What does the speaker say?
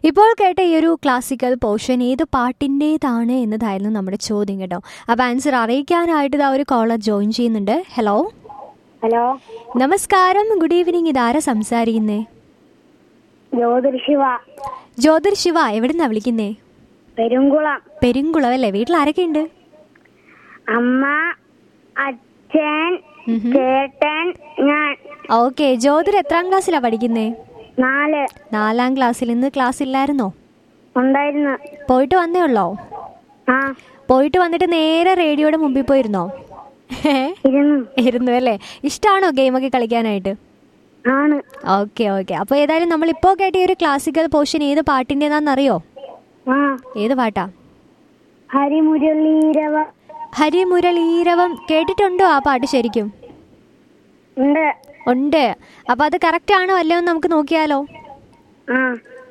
ഇപ്പോൾ കേട്ട ഈ ഒരു ക്ലാസിക്കൽ പോർഷൻ ഏത് പാട്ടിൻ്റേതാണ് എന്നതായിരുന്നു നമ്മുടെ ചോദ്യം കേട്ടോ അപ്പോൾ ആൻസർ അറിയിക്കാനായിട്ട് ഇതാ ഒരു കോളർ ജോയിൻ ചെയ്യുന്നുണ്ട് ഹലോ ഹലോ നമസ്കാരം ഗുഡ് ഈവനിങ് ഇതാരാ സംസാരിക്കുന്നേ ജ്യോതിർശിവ ജ്യോതിർ ശിവ എവിടുന്നാ വിളിക്കുന്നേ പെരുങ്കുളം പെരുങ്കുളം അല്ലേ വീട്ടിൽ ആരൊക്കെ ഉണ്ട് അമ്മ അച്ഛൻ ചേട്ടൻ ഞാൻ ഓക്കെ ജ്യോതിർ എത്രാം ക്ലാസ്സിലാ പഠിക്കുന്നേ നാല് നാലാം ക്ലാസ്സിൽ ഇന്ന് ക്ലാസ് ഇല്ലായിരുന്നോ ഉണ്ടായിരുന്നു പോയിട്ട് വന്നേ ഉള്ളോ ആ പോയിട്ട് വന്നിട്ട് നേരെ റേഡിയോയുടെ മുമ്പിൽ പോയിരുന്നോ ഇരുന്നു ഇരുന്നു അല്ലേ ഇഷ്ടമാണോ ഗെയിമൊക്കെ കളിക്കാനായിട്ട് ആണ് ഓക്കെ ഓക്കെ അപ്പോൾ ഏതായാലും നമ്മൾ ഇപ്പോൾ കേട്ട ഈ ഒരു ക്ലാസിക്കൽ പോർഷൻ ഏത് പാട്ടിൻ്റെതാണെന്നറിയോ ആ ഏത് പാട്ടാ ഹരിമുരളീരവ ഹരിമുരളീരവം കേട്ടിട്ടുണ്ടോ ആ പാട്ട് ശരിക്കും ഉണ്ട് ഉണ്ട് അപ്പോൾ അത് കറക്റ്റ് ആണോ അല്ലയോ എന്ന് നമുക്ക് നോക്കിയാലോ ആ